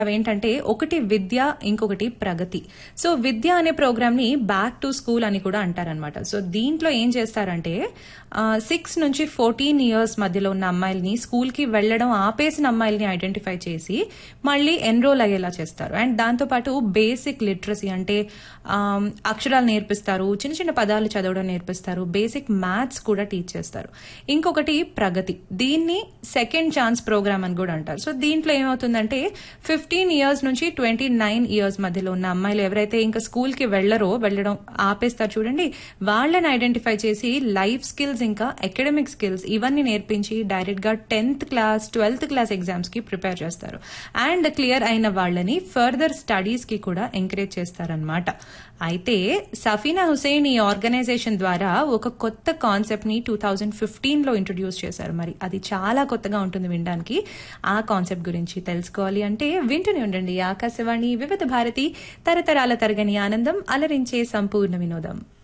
ఏంటంటే ఒకటి విద్య ఇంకొకటి ప్రగతి సో విద్య అనే ప్రోగ్రామ్ ని బ్యాక్ టు స్కూల్ అని కూడా అంటారనమాట సో దీంట్లో ఏం చేస్తారంటే సిక్స్ నుంచి ఫోర్టీన్ ఇయర్స్ మధ్యలో ఉన్న అమ్మాయిల్ని స్కూల్ కి వెళ్లడం ఆపేసిన అమ్మాయిల్ని ఐడెంటిఫై చేసి మళ్ళీ ఎన్రోల్ అయ్యేలా చేస్తారు అండ్ దాంతోపాటు బేసిక్ లిటరసీ అంటే ఆమ్, అక్షరాలు నేర్పిస్తారు చిన్న చిన్న పదాలు చదవడం నేర్పిస్తారు బేసిక్ మ్యాథ్స్ కూడా టీచ్ చేస్తారు ఇంకొకటి ప్రగతి దీన్ని సెకండ్ ఛాన్స్ ప్రోగ్రామ్ అని కూడా అంటారు సో దీంట్లో ఏమవుతుందంటే ఫిఫ్టీన్ ఇయర్స్ నుంచి ట్వంటీ నైన్ ఇయర్స్ మధ్యలో ఉన్న అమ్మాయిలు ఎవరైతే ఇంకా స్కూల్ కి వెళ్లరో వెళ్ళడం ఆపేస్తారు చూడండి వాళ్ళని ఐడెంటిఫై చేసి లైఫ్ స్కిల్స్ ఇంకా అకాడమిక్ స్కిల్స్ ఇవన్నీ నేర్పించి డైరెక్ట్ గా tenth class twelfth class exams కి ప్రిపేర్ చేస్తారు అండ్ క్లియర్ అయిన వాళ్ళని ఫర్దర్ స్టడీస్ కి కూడా ఎంకరేజ్ చేస్తారనమాట అయితే సఫీనా హుసేన్ ఈ ఆర్గనైజేషన్ ద్వారా ఒక కొత్త కాన్సెప్ట్ ని టూ థౌజండ్ ఫిఫ్టీన్ లో ఇంట్రొడ్యూస్ చేశారు మరి అది చాలా కొత్తగా ఉంటుంది వినడానికి ఆ కాన్సెప్ట్ గురించి తెలుసుకోవాలి అంటే వింటూనే ఉండండి ఆకాశవాణి వివిధ భారతి తరతరాల తరగని ఆనందం అలరించే సంపూర్ణ వినోదం